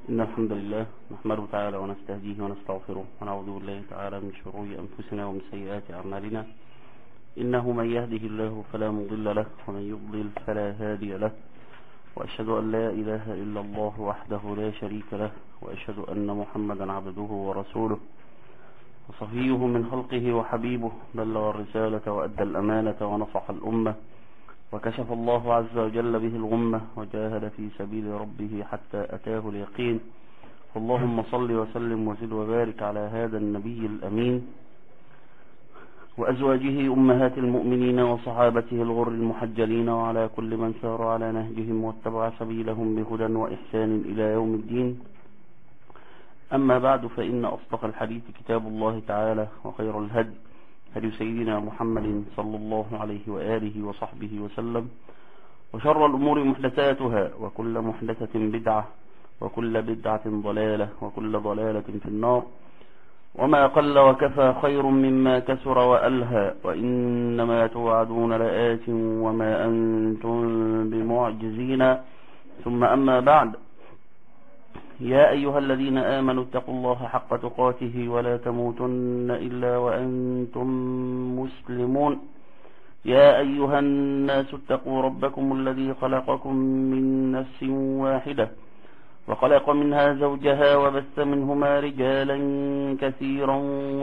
إن الحمد لله نحمده تعالى ونستهديه ونستغفره ونعوذ بالله تعالى من شرور أنفسنا ومن سيئات أعمالنا إنه من يهده الله فلا مضل له ومن يضلل فلا هادي له وأشهد أن لا إله إلا الله وحده لا شريك له وأشهد أن محمدا عبده ورسوله وصفيه من خلقه وحبيبه بلغ الرسالة وأدى الأمانة ونصح الأمة وكشف الله عز وجل به الغمة وجاهد في سبيل ربه حتى أتاه اليقين اللهم صل وسلم وزد وبارك على هذا النبي الأمين وأزواجه أمهات المؤمنين وصحابته الغر المحجلين وعلى كل من سار على نهجهم واتبع سبيلهم بهدى وإحسان إلى يوم الدين أما بعد فإن أصدق الحديث كتاب الله تعالى وخير الهدي هدي سيدنا محمد صلى الله عليه وآله وصحبه وسلم وشر الأمور محدثاتها وكل محدثة بدعة وكل بدعة ضلالة وكل ضلالة في النار وما قل وكفى خير مما كسر وألهى وإنما توعدون لآت وما أنتم بمعجزين ثم أما بعد يا أيها الذين آمنوا اتقوا الله حق تقاته ولا تموتن إلا وأنتم مسلمون يا أيها الناس اتقوا ربكم الذي خلقكم من نفس واحدة وخلق منها زوجها وبث منهما رجالا كثيرا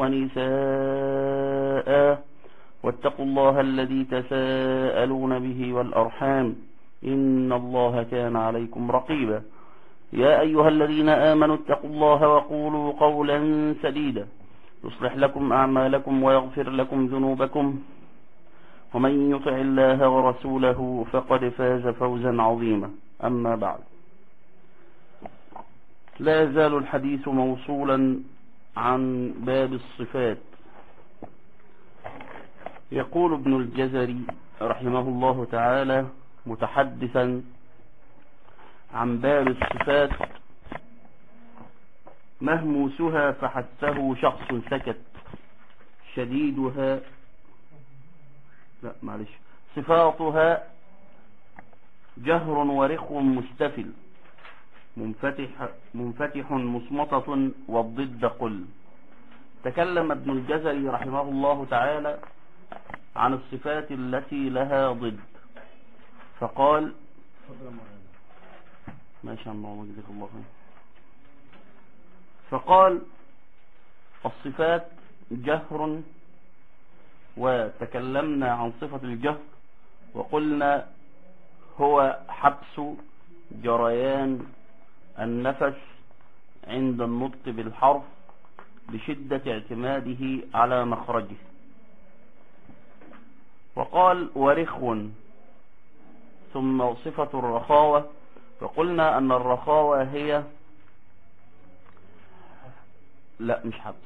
ونساء واتقوا الله الذي تساءلون به والأرحام إن الله كان عليكم رقيبا يا أيها الذين آمنوا اتقوا الله وقولوا قولا سديدا يصلح لكم أعمالكم ويغفر لكم ذنوبكم ومن يطع الله ورسوله فقد فاز فوزا عظيما أما بعد لا يزال الحديث موصولا عن باب الصفات يقول ابن الجزري رحمه الله تعالى متحدثا عن باب الصفات مهموسها فحسه شخص سكت شديدها لا معلش صفاتها جهر ورخ مستفل منفتح, منفتح مصمتة والضد قل تكلم ابن الجزري رحمه الله تعالى عن الصفات التي لها ضد فقال ما شاء الله جزاك الله خير فقال الصفات جهر وتكلمنا عن صفة الجهر وقلنا هو حبس جريان النفس عند النطق بالحرف بشدة اعتماده على مخرجه وقال ورخ ثم صفة الرخاوة فقلنا أن الرخاوة هي لا مش حبس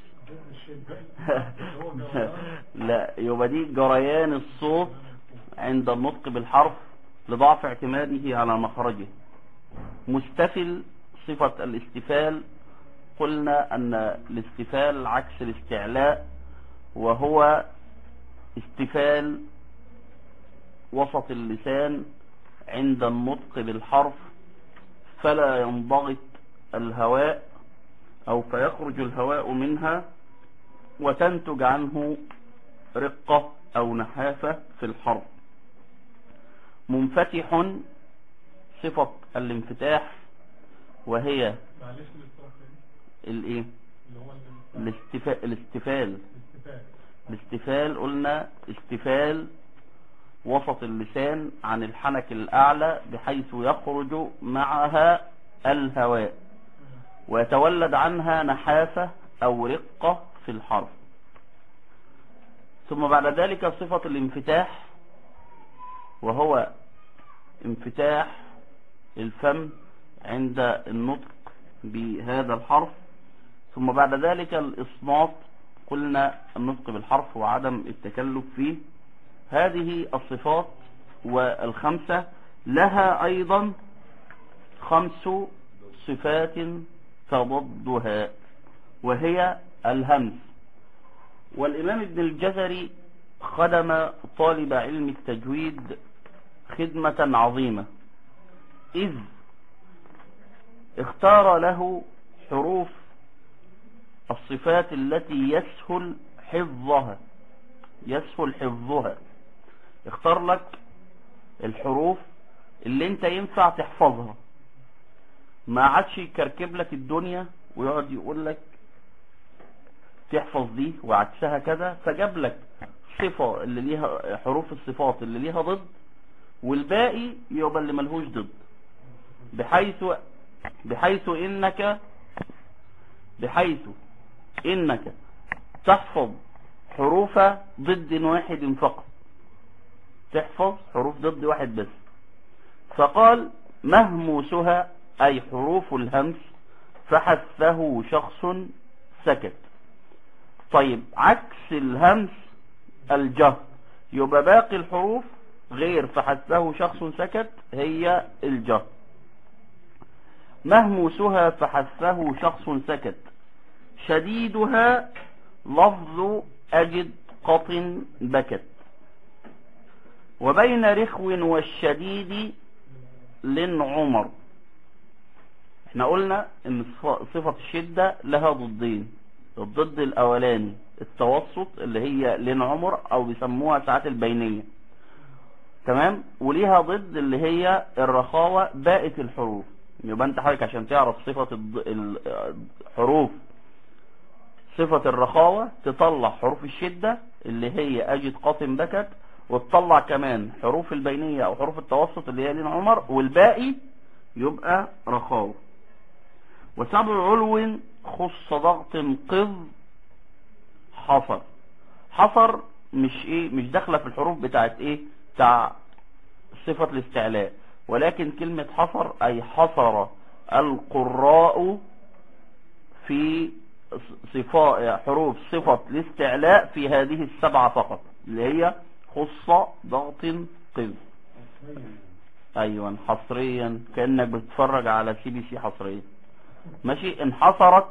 لا يبقى دي جريان الصوت عند النطق بالحرف لضعف اعتماده على مخرجه مستفل صفة الاستفال قلنا أن الاستفال عكس الاستعلاء وهو استفال وسط اللسان عند النطق بالحرف فلا ينضغط الهواء أو فيخرج الهواء منها وتنتج عنه رقة أو نحافة في الحرف منفتح صفة الانفتاح وهي الايه الاستفال الاستفال الاستفال قلنا استفال وسط اللسان عن الحنك الأعلى بحيث يخرج معها الهواء ويتولد عنها نحافة أو رقة في الحرف ثم بعد ذلك صفة الانفتاح وهو انفتاح الفم عند النطق بهذا الحرف ثم بعد ذلك الإصمات قلنا النطق بالحرف وعدم التكلف فيه هذه الصفات والخمسة لها أيضا خمس صفات تضدها وهي الهمز والإمام ابن الجزري خدم طالب علم التجويد خدمة عظيمة إذ اختار له حروف الصفات التي يسهل حفظها يسهل حفظها اختار لك الحروف اللي انت ينفع تحفظها ما عادش يكركب لك الدنيا ويقعد يقول لك تحفظ دي وعكسها كذا فجاب لك صفة اللي ليها حروف الصفات اللي ليها ضد والباقي يبقى اللي ملهوش ضد بحيث بحيث انك بحيث انك تحفظ حروف ضد واحد فقط تحفظ حروف ضد واحد بس فقال مهموسها أي حروف الهمس فحثه شخص سكت طيب عكس الهمس الجهر يبقى باقي الحروف غير فحثه شخص سكت هي الجهر مهموسها فحثه شخص سكت شديدها لفظ أجد قط بكت وبين رخو والشديد لن عمر احنا قلنا ان صفة الشدة لها ضدين الضد الاولاني التوسط اللي هي لين عمر او بيسموها ساعات البينية تمام وليها ضد اللي هي الرخاوة باقة الحروف يبقى انت حضرتك عشان تعرف صفة الحروف صفة الرخاوة تطلع حروف الشدة اللي هي اجد قاطم بكت وتطلع كمان حروف البينية او حروف التوسط اللي هي لين عمر والباقي يبقى رخاوة وسبع علو خص ضغط قذ حصر حصر مش ايه مش داخله في الحروف بتاعت ايه بتاع صفة الاستعلاء ولكن كلمة حصر اي حصر القراء في صفاء حروف صفة الاستعلاء في هذه السبعة فقط اللي هي خص ضغط قذ ايوه حصريا كأنك بتتفرج على سي بي سي حصريا ماشي انحصرت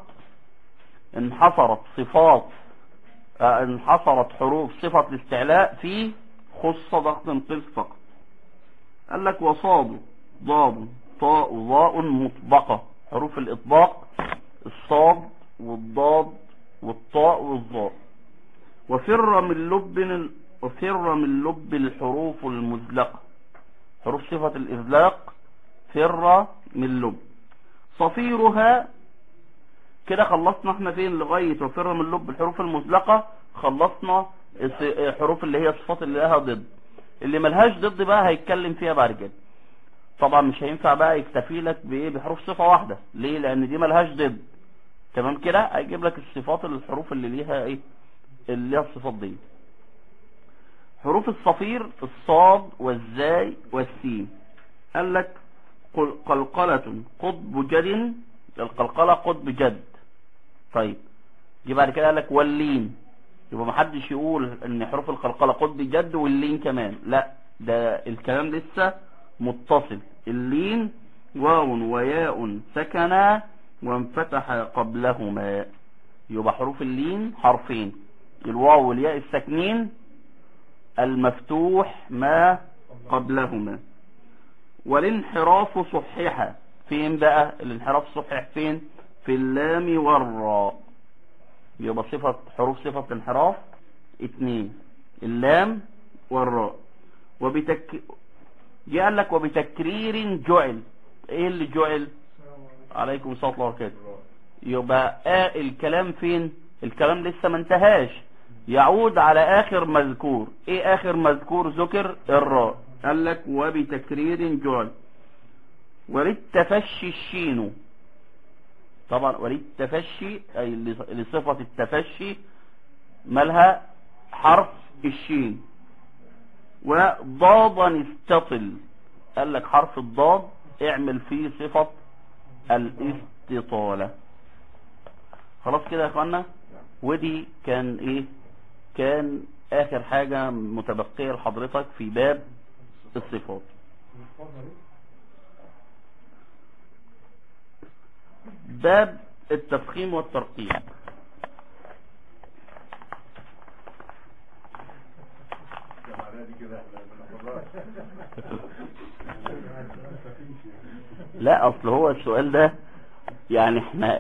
انحصرت صفات اه انحصرت حروف صفة الاستعلاء في خص ضغط قذ فقط قال لك وصاد ضاد طاء ضاء مطبقة حروف الإطباق الصاد والضاد والطاء والظاء وفر من لب وفر من لب الحروف المزلقة حروف صفة الإزلاق فر من لب صفيرها كده خلصنا احنا فين لغاية وفر من لب الحروف المزلقة خلصنا الحروف اللي هي الصفات اللي لها ضد اللي ملهاش ضد بقى هيتكلم فيها بعد كده طبعا مش هينفع بقى يكتفي لك بايه بحروف صفة واحدة ليه لان دي ملهاش ضد تمام كده هيجيب لك الصفات الحروف اللي ليها ايه اللي ليها الصفات دي حروف الصفير الصاد والزاي والسين قال لك قلقلة قطب جد القلقلة قطب جد طيب جي بعد كده قال لك واللين يبقى محدش يقول ان حروف القلقلة قطب جد واللين كمان لا ده الكلام لسه متصل اللين واو وياء سكنا وانفتح قبلهما يبقى حروف اللين حرفين الواو والياء الساكنين المفتوح ما قبلهما والانحراف صحيحة فين بقى الانحراف صحيح فين في اللام والراء يبقى صفة حروف صفة الانحراف اتنين اللام والراء وبتك جاء لك وبتكرير جعل ايه اللي جعل عليكم الصلاة وبركاته يبقى آه الكلام فين الكلام لسه ما انتهاش يعود على اخر مذكور ايه اخر مذكور ذكر الراء قال لك وبتكرير جعل وللتفشي الشين طبعا وللتفشي اي لصفة التفشي مالها حرف الشين وضادا استطل قال لك حرف الضاد اعمل فيه صفة الاستطالة خلاص كده يا اخوانا ودي كان ايه كان اخر حاجة متبقية لحضرتك في باب الصفات باب التفخيم والترقيم لا اصل هو السؤال ده يعني احنا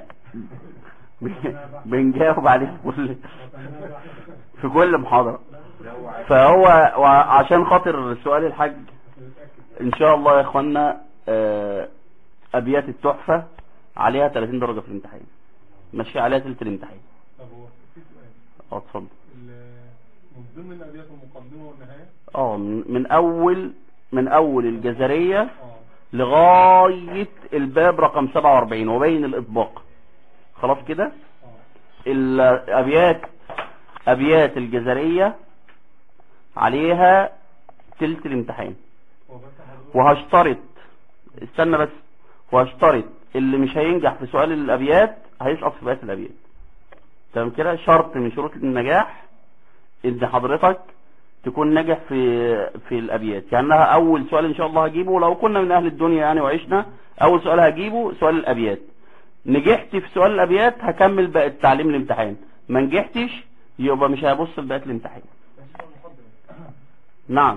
بنجاوب عليه في كل في كل محاضرة فهو عشان خاطر سؤال الحج ان شاء الله يا اخوانا آه، ابيات التحفة عليها 30 درجة في الامتحان ماشي عليها تلت الامتحان طب هو في سؤال اه اتفضل ال- من ضمن الابيات المقدمه والنهايه اه من من اول من اول الجزرية اه لغاية الباب رقم 47 وبين الاطباق خلاص كده اه الابيات ابيات الجزرية عليها تلت الامتحان هو بس حضرتك وهشترط استنى بس وهشترط اللي مش هينجح في سؤال الابيات هيسقط في بقيه الابيات تمام كده شرط من شروط النجاح ان حضرتك تكون ناجح في في الابيات يعني أنا اول سؤال ان شاء الله هجيبه لو كنا من اهل الدنيا يعني وعشنا اول سؤال هجيبه سؤال الابيات نجحت في سؤال الابيات هكمل بقى التعليم الامتحان ما نجحتش يبقى مش هبص لبقيه الامتحان نعم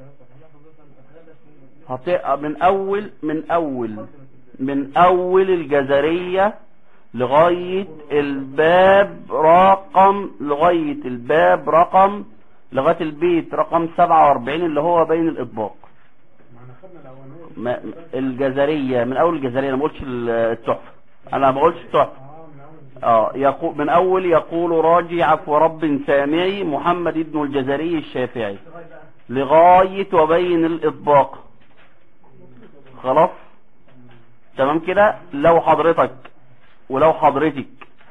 هتبقى من اول من اول من اول الجزرية لغاية الباب رقم لغاية الباب رقم لغاية البيت رقم 47 اللي هو بين الاطباق ما احنا خدنا الاولانيه ما- الجزرية من اول الجزرية انا ما قلتش التحفة انا ما قلتش التحفة اه من اول اه يقول من اول يقول راجي عفو رب سامعي محمد ابن الجزري الشافعي لغاية وبين الاطباق خلاص تمام كده لو حضرتك ولو حضرتك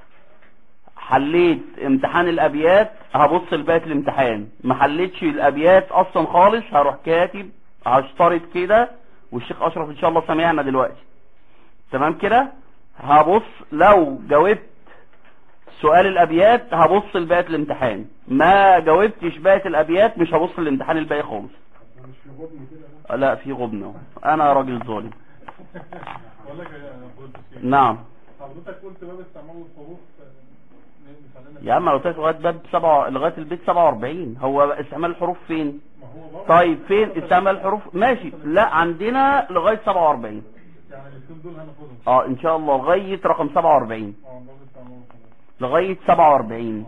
حليت امتحان الابيات هبص لباقي الامتحان ما حليتش الابيات اصلا خالص هروح كاتب هشترط كده والشيخ اشرف ان شاء الله سامعنا دلوقتي تمام كده هبص لو جاوبت سؤال الابيات هبص لباقي الامتحان ما جاوبتش باقي الابيات مش هبص للامتحان الباقي خالص مش في غبن كده لا في غبنة انا راجل ظالم بقول لك يا فضيلة الشيخ نعم حضرتك قلت باب استعمال الحروف آه، مثلا يا عم لو قلت لك لغايه باب سبعة لغايه البيت 47 هو استعمال الحروف فين ما هو برضه طيب فين استعمال الحروف ماشي لا عندنا لغايه 47 يعني الاثنين دول هناخدهم اه ان شاء الله لغايه رقم 47 اه باب استعمال الحروف لغايه 47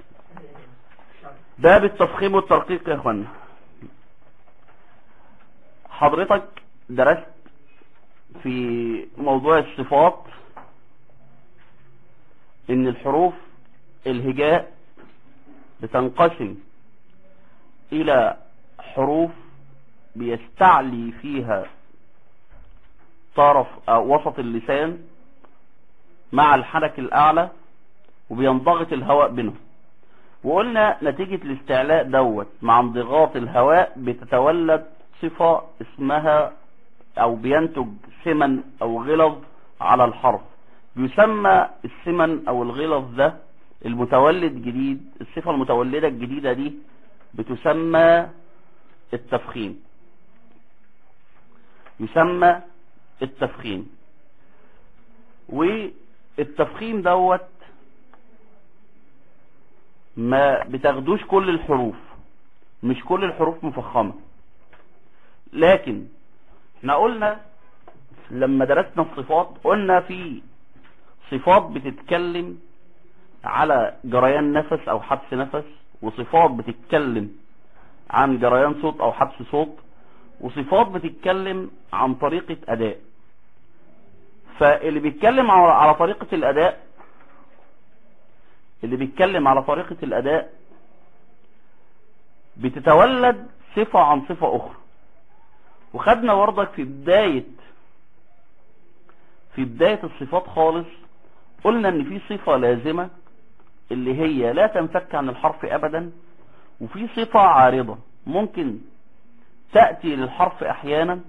باب التفخيم والترقيق يا اخوانا حضرتك درست في موضوع الصفات ان الحروف الهجاء بتنقسم الى حروف بيستعلي فيها طرف أو وسط اللسان مع الحنك الاعلى وبينضغط الهواء بينهم وقلنا نتيجة الاستعلاء دوت مع انضغاط الهواء بتتولد صفة اسمها او بينتج سمن او غلظ على الحرف يسمى السمن او الغلظ ده المتولد جديد الصفة المتولدة الجديدة دي بتسمى التفخيم يسمى التفخيم والتفخيم دوت ما بتاخدوش كل الحروف مش كل الحروف مفخمة لكن احنا قلنا لما درسنا الصفات قلنا في صفات بتتكلم على جريان نفس او حبس نفس وصفات بتتكلم عن جريان صوت او حبس صوت وصفات بتتكلم عن طريقة اداء فاللي بيتكلم على على طريقة الاداء اللي بيتكلم على طريقة الاداء بتتولد صفة عن صفة اخرى وخدنا برضك في بداية في بداية الصفات خالص قلنا ان في صفة لازمة اللي هي لا تنفك عن الحرف ابدا وفي صفة عارضة ممكن تأتي للحرف احيانا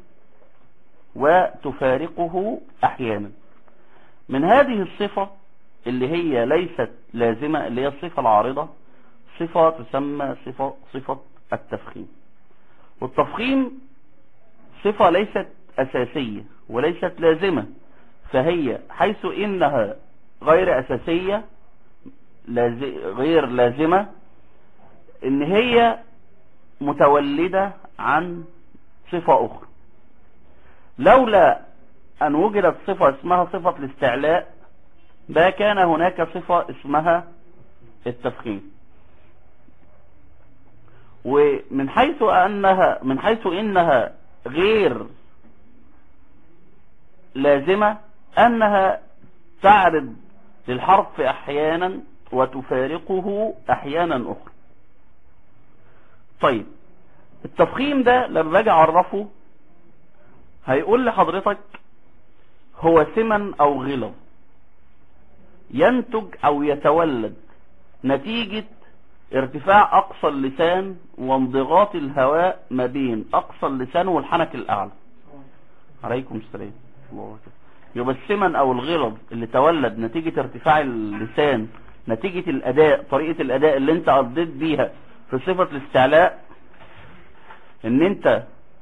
وتفارقه احيانا من هذه الصفة اللي هي ليست لازمة اللي هي الصفة العارضة صفة تسمى صفة, صفة التفخيم والتفخيم صفة ليست أساسية وليست لازمة فهي حيث إنها غير أساسية لاز... غير لازمة إن هي متولدة عن صفة أخرى لولا أن وجدت صفة اسمها صفة الاستعلاء ما كان هناك صفة اسمها التفخيم ومن حيث أنها من حيث إنها غير لازمة أنها تعرض للحرف أحيانا وتفارقه أحيانا أخرى طيب التفخيم ده لما باجي أعرفه هيقول لحضرتك هو سمن أو غلظ ينتج أو يتولد نتيجة ارتفاع أقصى اللسان وانضغاط الهواء ما بين أقصى اللسان والحنك الأعلى عليكم السلام الله أكبر يبقى السمن أو الغلظ اللي تولد نتيجة ارتفاع اللسان نتيجة الأداء طريقة الأداء اللي انت قضيت بيها في صفة الاستعلاء ان انت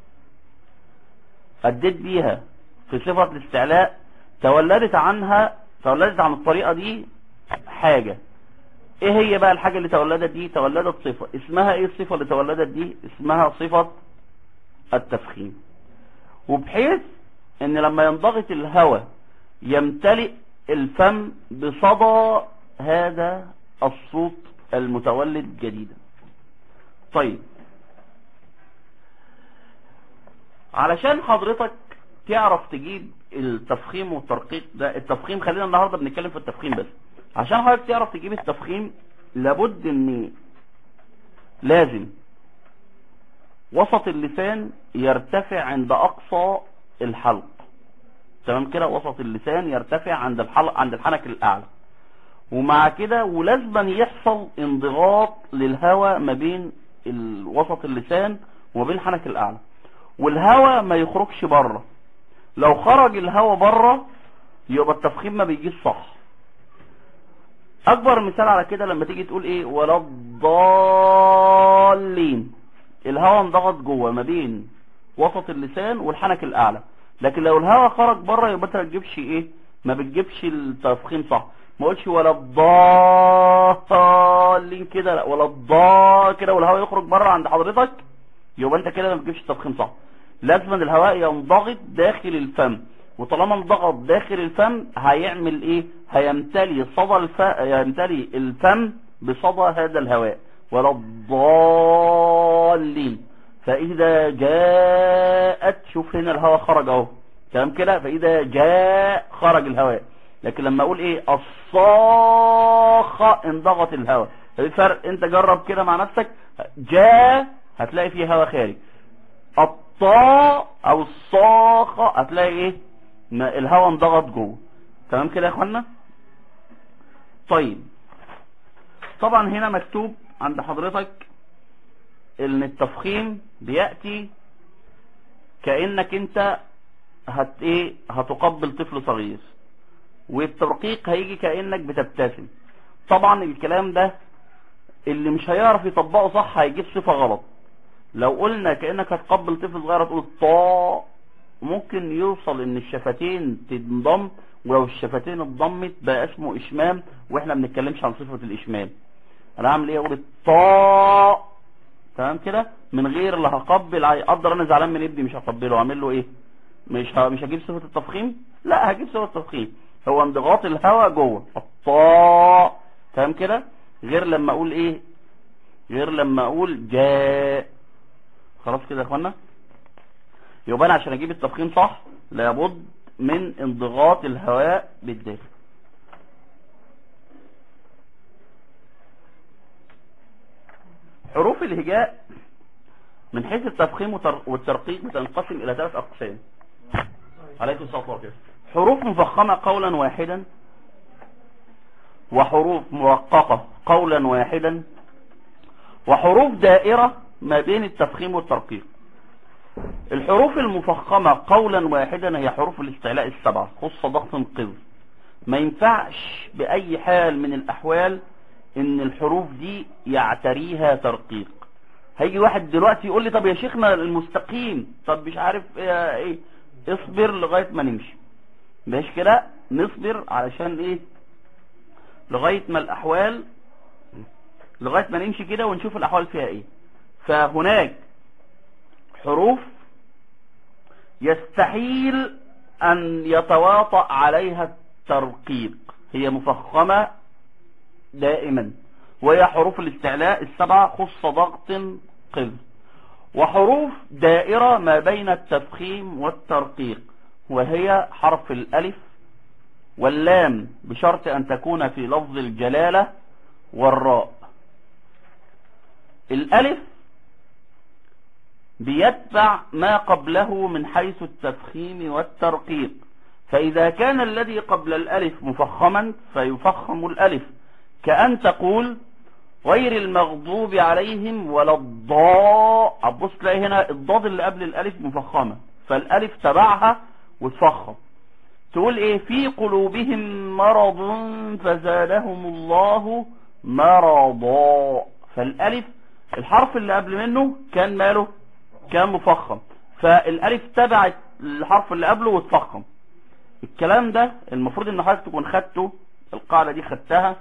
أديت بيها في صفة الاستعلاء تولدت عنها تولدت عن الطريقة دي حاجة ايه هي بقى الحاجة اللي تولدت دي تولدت صفة اسمها ايه الصفة اللي تولدت دي اسمها صفة التفخيم وبحيث ان لما ينضغط الهواء يمتلئ الفم بصدى هذا الصوت المتولد جديدا طيب علشان حضرتك تعرف تجيب التفخيم والترقيق ده التفخيم خلينا النهاردة بنتكلم في التفخيم بس عشان حضرتك تعرف تجيب التفخيم لابد ان لازم وسط اللسان يرتفع عند اقصى الحلق تمام كده وسط اللسان يرتفع عند الحلق عند الحنك الاعلى ومع كده ولازما يحصل انضغاط للهواء ما بين وسط اللسان وما بين الحنك الاعلى والهواء ما يخرجش بره لو خرج الهواء بره يبقى التفخيم ما بيجيش صح اكبر مثال على كده لما تيجي تقول ايه ولا الضالين الهواء انضغط جوه ما بين وسط اللسان والحنك الاعلى لكن لو الهواء خرج بره يبقى انت ما تجيبش ايه ما بتجيبش التفخيم صح ما قلتش ولا الضالين كده لا ولا الضا كده والهواء يخرج بره عند حضرتك يبقى انت كده ما بتجيبش التفخيم صح لازم الهواء ينضغط داخل الفم وطالما انضغط داخل الفم هيعمل ايه هيمتلي صدى الف... يمتلي الفم بصدى هذا الهواء ولا الضالين فاذا جاءت شوف هنا الهواء خرج اهو تمام كده فاذا جاء خرج الهواء لكن لما اقول ايه الصاخة انضغط الهواء الفرق انت جرب كده مع نفسك جاء هتلاقي فيه هواء خارج الطاء او الصاخة هتلاقي ايه الهواء انضغط جوه تمام كده يا اخوانا طيب طبعا هنا مكتوب عند حضرتك ان التفخيم بيأتي كأنك انت هت ايه هتقبل طفل صغير والترقيق هيجي كأنك بتبتسم طبعا الكلام ده اللي مش هيعرف يطبقه صح هيجيب صفة غلط لو قلنا كأنك هتقبل طفل صغير تقول طاء ممكن يوصل ان الشفتين تنضم ولو الشفتين اتضمت بقى اسمه اشمام واحنا ما بنتكلمش عن صفة الاشمام انا هعمل ايه اقول الطاء تمام كده من غير اللي هقبل اقدر انا زعلان من ابني مش هقبله اعمل له ايه مش ه... مش هجيب صفة التفخيم لا هجيب صفة التفخيم هو انضغاط الهواء جوه الطاء تمام كده غير لما اقول ايه غير لما اقول جاء خلاص كده يا اخوانا يبقى انا عشان اجيب التفخيم صح لابد من انضغاط الهواء بالداخل حروف الهجاء من حيث التفخيم والترقيق بتنقسم الى ثلاث اقسام عليكم الصلاه والسلام حروف مفخمه قولا واحدا وحروف مرققه قولا واحدا وحروف دائره ما بين التفخيم والترقيق الحروف المفخمة قولا واحدا هي حروف الاستعلاء السبعة خص ضغط قذ ما ينفعش بأي حال من الأحوال ان الحروف دي يعتريها ترقيق هيجي واحد دلوقتي يقول لي طب يا شيخنا المستقيم طب مش عارف ايه, ايه اصبر لغاية ما نمشي مش كده نصبر علشان ايه لغاية ما الاحوال لغاية ما نمشي كده ونشوف الاحوال فيها ايه فهناك حروف يستحيل أن يتواطأ عليها الترقيق هي مفخمة دائما وهي حروف الاستعلاء السبعة خص ضغط قذ وحروف دائرة ما بين التفخيم والترقيق وهي حرف الألف واللام بشرط أن تكون في لفظ الجلالة والراء الألف بيتبع ما قبله من حيث التفخيم والترقيق فإذا كان الذي قبل الألف مفخما فيفخم الألف كأن تقول غير المغضوب عليهم ولا الضاء عبص تلاقي هنا الضاد اللي قبل الألف مفخمة فالألف تبعها وتفخم تقول ايه في قلوبهم مرض فزادهم الله مرضا فالالف الحرف اللي قبل منه كان ماله كان مفخم فالالف تبعت الحرف اللي قبله وتفخم الكلام ده المفروض ان حضرتك تكون خدته القاعدة دي خدتها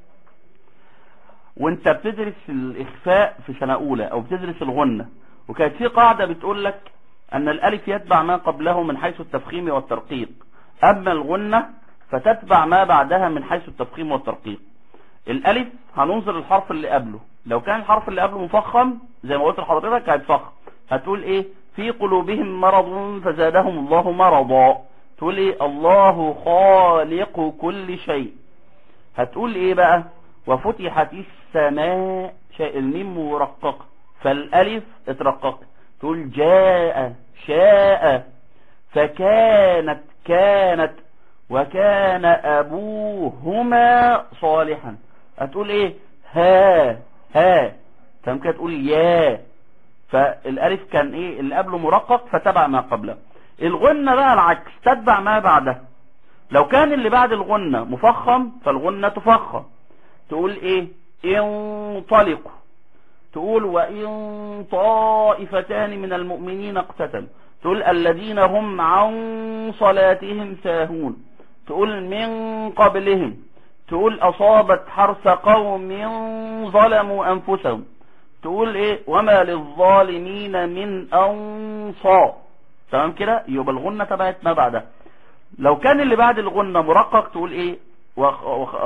وانت بتدرس الاخفاء في سنة اولى او بتدرس الغنة وكانت في قاعدة بتقول لك ان الالف يتبع ما قبله من حيث التفخيم والترقيق اما الغنة فتتبع ما بعدها من حيث التفخيم والترقيق الالف هننظر الحرف اللي قبله لو كان الحرف اللي قبله مفخم زي ما قلت لحضرتك هيتفخم هتقول ايه في قلوبهم مرض فزادهم الله مرضا تقول ايه الله خالق كل شيء هتقول ايه بقى وفتحت السماء شيء الميم مرققة فالالف اترققت تقول جاء شاء فكانت كانت وكان ابوهما صالحا هتقول ايه ها ها تمام كده تقول يا فالالف كان ايه اللي قبله مرقق فتبع ما قبله الغنة بقى العكس تتبع ما بعده لو كان اللي بعد الغنة مفخم فالغنة تفخم تقول ايه انطلقوا تقول وإن طائفتان من المؤمنين اقتتلوا تقول الذين هم عن صلاتهم ساهون تقول من قبلهم تقول أصابت حرث قوم ظلموا أنفسهم تقول إيه وما للظالمين من أنصار تمام كده يبقى الغنة تبعت ما بعدها لو كان اللي بعد الغنة مرقق تقول إيه وخ... وخ...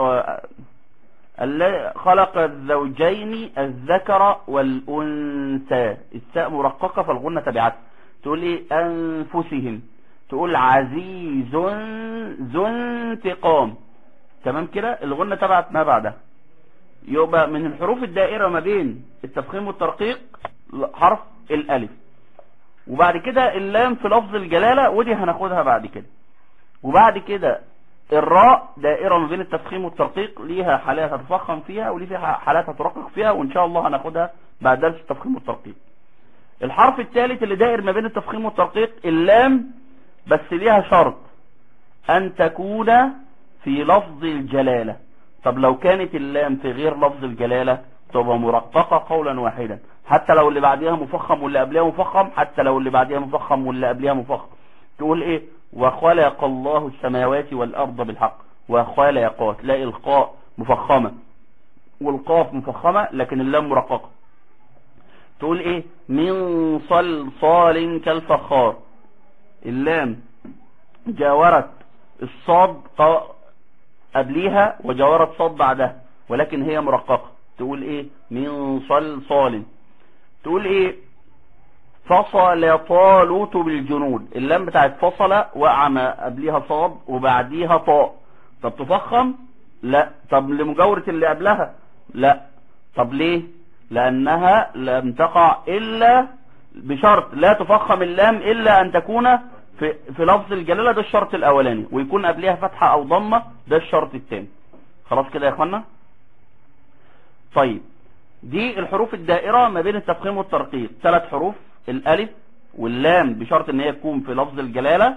خلق الزوجين الذكر والأنثى الساء مرققة فالغنة تبعت تقول ايه أنفسهم تقول عزيز ذو انتقام تمام كده الغنة تبعت ما بعدها يبقى من الحروف الدائرة ما بين التفخيم والترقيق حرف الألف وبعد كده اللام في لفظ الجلالة ودي هناخدها بعد كده وبعد كده الراء دائرة ما بين التفخيم والترقيق ليها حالات هتفخم فيها وليها حالات هترقق فيها وان شاء الله هناخدها بعد درس التفخيم والترقيق الحرف الثالث اللي دائر ما بين التفخيم والترقيق اللام بس ليها شرط ان تكون في لفظ الجلالة طب لو كانت اللام في غير لفظ الجلالة تبقى مرققة قولا واحدا حتى لو اللي بعديها مفخم واللي قبلها مفخم حتى لو اللي بعديها مفخم واللي قبلها مفخم تقول ايه وخلق الله السماوات والأرض بالحق وخلق تلاقي القاء مفخمة والقاف مفخمة لكن اللام مرققة تقول ايه من صلصال كالفخار اللام جاورت الصاد قبليها وجاورت صاد بعدها ولكن هي مرققة تقول ايه من صلصال تقول ايه فصل طالوت بالجنود اللام بتاعت فصل وقع ما قبليها صاد وبعديها طاء طب تفخم لا طب لمجاورة اللي قبلها لا طب ليه لانها لم تقع الا بشرط لا تفخم اللام الا ان تكون في, في لفظ الجلالة ده الشرط الاولاني ويكون قبلها فتحة او ضمة ده الشرط الثاني خلاص كده يا اخوانا طيب دي الحروف الدائرة ما بين التفخيم والترقيق ثلاث حروف الالف واللام بشرط ان هي تكون في لفظ الجلالة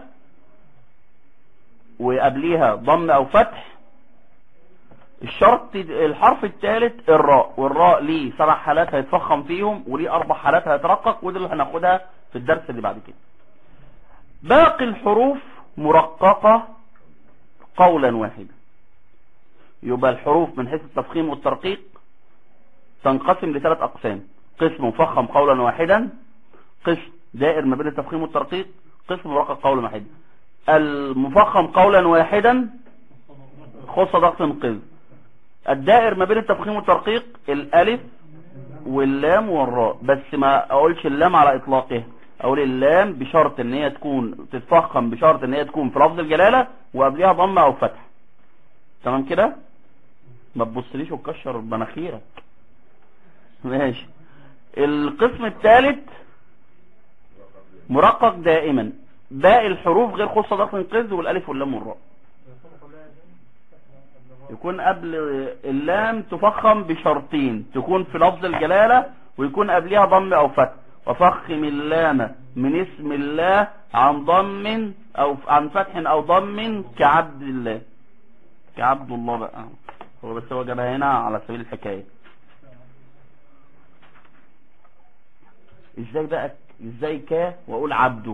وقبليها ضم او فتح الشرط الحرف الثالث الراء والراء ليه سبع حالات هيتفخم فيهم وليه اربع حالات هيترقق ودي اللي هناخدها في الدرس اللي بعد كده باقي الحروف مرققة قولا واحدا يبقى الحروف من حيث التفخيم والترقيق تنقسم لثلاث اقسام قسم مفخم قولا واحدا قسم دائر ما بين التفخيم والترقيق قسم مرقق قولا واحدا المفخم قولا واحدا خص ضغط قذ الدائر ما بين التفخيم والترقيق الالف واللام والراء بس ما اقولش اللام على اطلاقها اقول اللام بشرط ان هي تكون تتفخم بشرط ان هي تكون في لفظ الجلالة وقبلها ضمة او فتح تمام كده ما تبصليش وتكشر مناخيرك ماشي القسم الثالث مرقق دائما باقي الحروف غير خصة ضغط قز والالف واللام والراء يكون قبل اللام تفخم بشرطين تكون في لفظ الجلالة ويكون قبلها ضم او فتح وفخم اللام من اسم الله عن ضم او عن فتح او ضم كعبد الله كعبد الله بقى هو بس هو جابها هنا على سبيل الحكاية ازاي بقى ازاي كا واقول عبده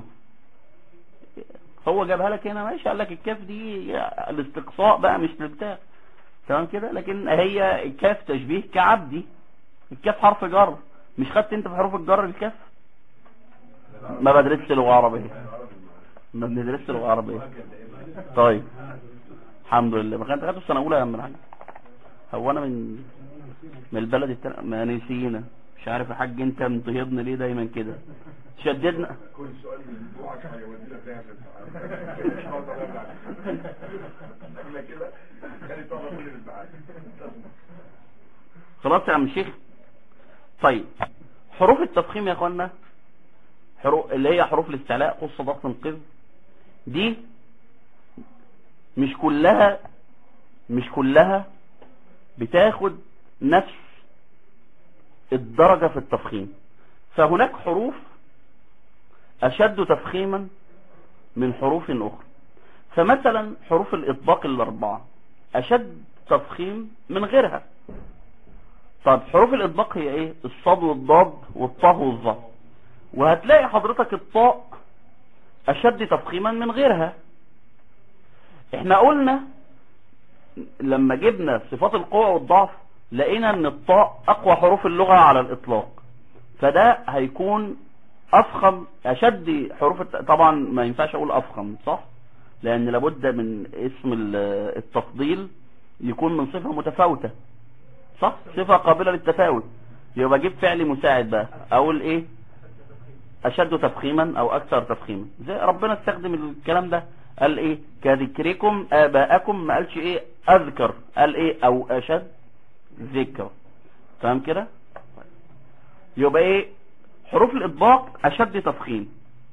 هو جابها لك هنا ماشي قال لك الكاف دي الاستقصاء بقى مش البتاع تمام كده لكن هي الكاف تشبيه كعبدي الكاف حرف جر مش خدت انت في حروف الجر الكاف ما بدرسش لغه عربيه ما بندرسش لغه عربيه طيب الحمد لله ما كانت خدت السنه اولى يا عم الحاج هو انا من من البلد التانية ما نسينا مش عارف يا حاج انت مطيبنا ليه دايما كده شددنا كل سؤال من جوعك هيودي لك داخل مش هقدر ارجع اقول لك كده خلي طبعا كل الامتحان خلاص يا عم الشيخ طيب حروف التفخيم يا اخوانا حروف اللي هي حروف الاستعلاء خص ضغط قذ دي مش كلها مش كلها بتاخد نفس الدرجة في التفخيم فهناك حروف أشد تفخيما من حروف أخرى فمثلا حروف الإطباق الأربعة أشد تفخيم من غيرها طب حروف الإطباق هي إيه الصاد والضاد والطاء والظا وهتلاقي حضرتك الطاء أشد تفخيما من غيرها احنا قلنا لما جبنا صفات القوة والضعف لقينا ان الطاء اقوى حروف اللغة على الاطلاق فده هيكون افخم اشد حروف الت... طبعا ما ينفعش اقول افخم صح لان لابد من اسم ال- التفضيل يكون من صفة متفاوتة صح صفة قابلة للتفاوت يبقى اجيب فعل مساعد بقى اقول ايه اشد تفخيما او اكثر تفخيما زي ربنا استخدم الكلام ده قال ايه كذكركم اباءكم ما قالش ايه اذكر قال ايه او اشد ذكر تمام كده يبقى ايه حروف الاطباق اشد تفخيم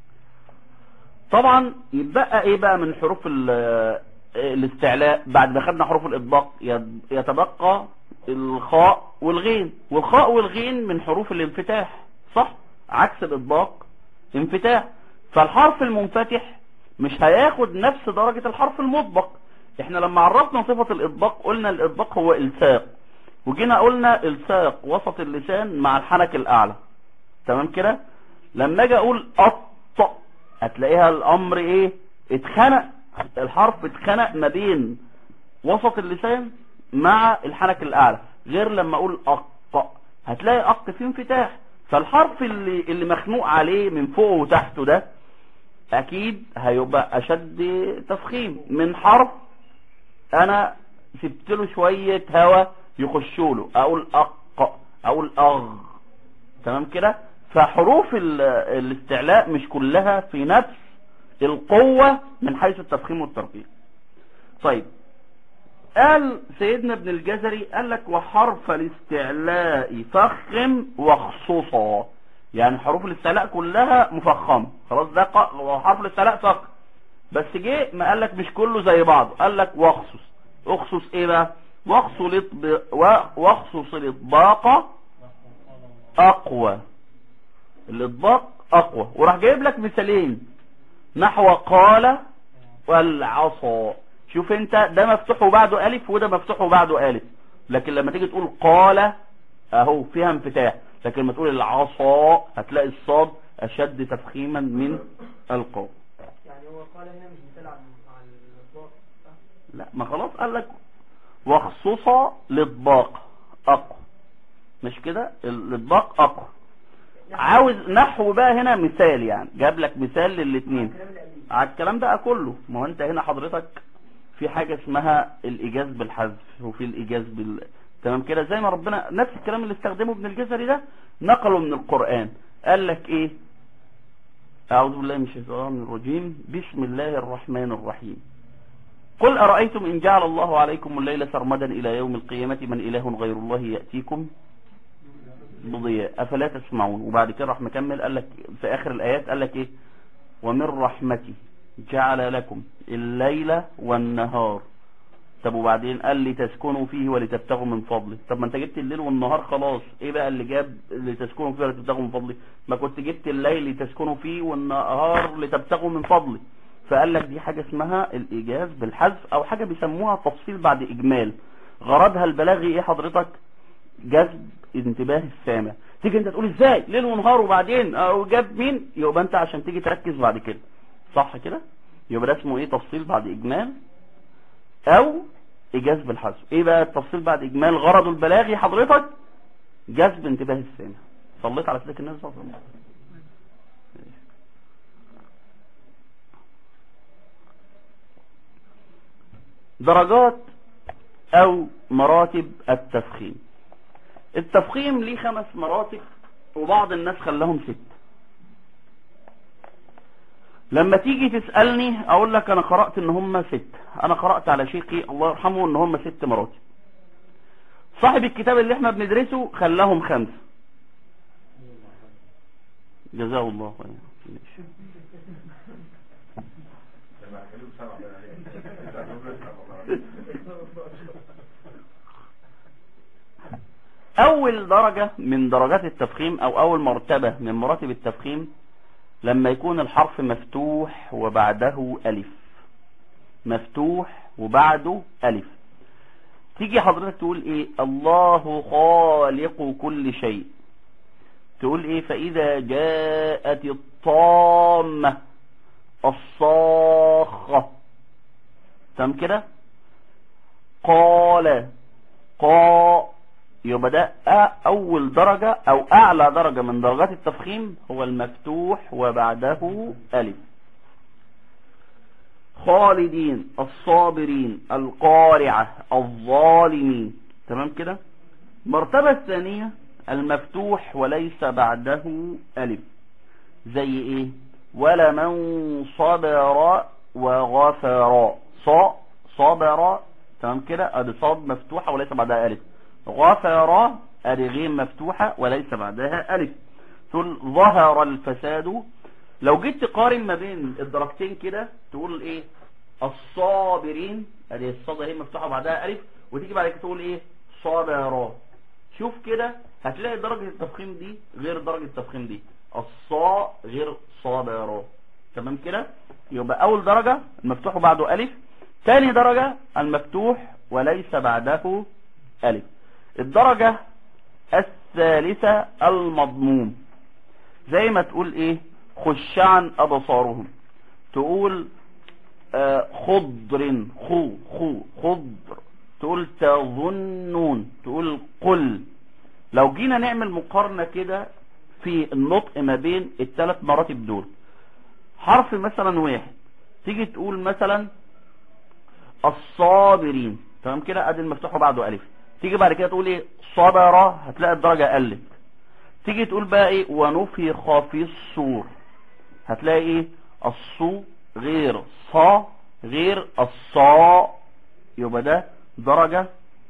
طبعا يبقى ايه بقى من حروف ال- الاستعلاء بعد ما خدنا حروف الاطباق يد- يتبقى الخاء والغين والخاء والغين من حروف الانفتاح صح عكس الاطباق انفتاح فالحرف المنفتح مش هياخد نفس درجة الحرف المطبق احنا لما عرفنا صفة الاطباق قلنا الاطباق هو الساق وجينا قلنا الساق وسط اللسان مع الحنك الاعلى تمام كده لما اجي اقول اط هتلاقيها الامر ايه اتخنق الحرف اتخنق ما بين وسط اللسان مع الحنك الاعلى غير لما اقول اق هتلاقي اق فيه انفتاح فالحرف اللي اللي مخنوق عليه من فوق وتحته ده اكيد هيبقى اشد تفخيم من حرف انا سبت له شوية هوا يخشوا له اقول اق اقول اغ تمام كده فحروف ال- الاستعلاء مش كلها في نفس القوة من حيث التفخيم والترقيق طيب قال سيدنا ابن الجزري قال لك وحرف الاستعلاء فخم وخصوصا يعني حروف الاستعلاء كلها مفخمه خلاص ده ق- وحرف الاستعلاء فخم بس جه ما قال لك مش كله زي بعض قال لك واخصص اخصص ايه بقى واخصص الاطب- و- واخصص الاطباق اقوى الاطباق اقوى وراح جايب لك مثالين نحو قال والعصا شوف انت ده مفتوح وبعده الف وده مفتوح وبعده الف لكن لما تيجي تقول قال اهو فيها انفتاح لكن لما تقول العصا هتلاقي الصاد اشد تفخيما من القاف يعني هو قال هنا مش بتلعب مع الاطلاق صح؟ لا ما خلاص قال لك وخصوصا الاطباق اقوى مش كده الاطباق اقوى عاوز نحو بقى هنا مثال يعني جاب لك مثال للاثنين الكلام اللي قبليه على الكلام ده كله ما هو انت هنا حضرتك في حاجة اسمها الايجاز بالحذف وفي الايجاز بال تمام كده زي ما ربنا نفس الكلام اللي استخدمه ابن الجزري ده نقله من القرآن قال لك ايه اعوذ بالله من الشيطان الرجيم بسم الله الرحمن الرحيم قل أرأيتم إن جعل الله عليكم الليل سرمدا إلى يوم القيامة من إله غير الله يأتيكم بضياء أفلا تسمعون وبعد كده راح مكمل قال لك في آخر الآيات قال لك إيه ومن رحمته جعل لكم الليل والنهار طب وبعدين قال لي تسكنوا فيه ولتبتغوا من فضله طب ما انت جبت الليل والنهار خلاص ايه بقى اللي جاب لتسكنوا فيه ولتبتغوا من فضله ما كنت جبت الليل لتسكنوا فيه والنهار لتبتغوا من فضله فقال لك دي حاجة اسمها الايجاز بالحذف او حاجة بيسموها تفصيل بعد اجمال غرضها البلاغي ايه حضرتك جذب انتباه السامع تيجي انت تقول ازاي ليل ونهار وبعدين او جاب مين يبقى انت عشان تيجي تركز بعد كده صح كده يبقى ده اسمه ايه تفصيل بعد اجمال او ايجاز بالحذف ايه بقى التفصيل بعد اجمال غرضه البلاغي حضرتك جذب انتباه السامع صليت على سيدك الناس صلى الله عليه وسلم درجات او مراتب التفخيم التفخيم ليه خمس مراتب وبعض الناس خلاهم ست لما تيجي تسألني اقول لك انا قرأت ان هم ست انا قرأت على شيخي الله يرحمه ان هم ست مراتب صاحب الكتاب اللي احنا بندرسه خلاهم خمسة جزاه الله خيرا ماشي. لما هخليهم سبعة بقى عليك. اول درجة من درجات التفخيم او اول مرتبة من مراتب التفخيم لما يكون الحرف مفتوح وبعده الف مفتوح وبعده الف تيجي حضرتك تقول ايه الله خالق كل شيء تقول ايه فاذا جاءت الطامة الصاخة تمام كده قال قا يبقى ده أ- اول درجة او اعلى درجة من درجات التفخيم هو المفتوح وبعده الف خالدين الصابرين القارعة الظالمين تمام كده المرتبة الثانية المفتوح وليس بعده ألف زي ايه ولمن صبر وغفر ص صبر تمام كده ادي صاد مفتوحة وليس بعدها ألف غفر ادي غيم مفتوحة وليس بعدها ألف تقول ظهر الفساد لو جيت تقارن ما بين الدرجتين كده تقول ايه الصابرين ادي الصاد اهي مفتوحه بعدها الف وتيجي بعد كده تقول ايه صابرا شوف كده هتلاقي درجه التفخيم دي غير درجه التفخيم دي الصاء غير صابرا تمام كده يبقى اول درجه المفتوح بعده الف ثاني درجه المفتوح وليس بعده الف الدرجه الثالثه المضموم زي ما تقول ايه خشعا ابصارهم تقول آه خضر خو خو خضر تقول تظنون تقول قل لو جينا نعمل مقارنة كده في النطق ما بين الثلاث مراتب دول حرف مثلا واحد تيجي تقول مثلا الصابرين تمام كده ادي المفتوح بعده الف تيجي بعد كده تقول ايه صبر هتلاقي الدرجة قلت تيجي تقول بقى ايه ونفخ في الصور هتلاقي ايه الصو غير صا غير الصاء يبقى ده درجة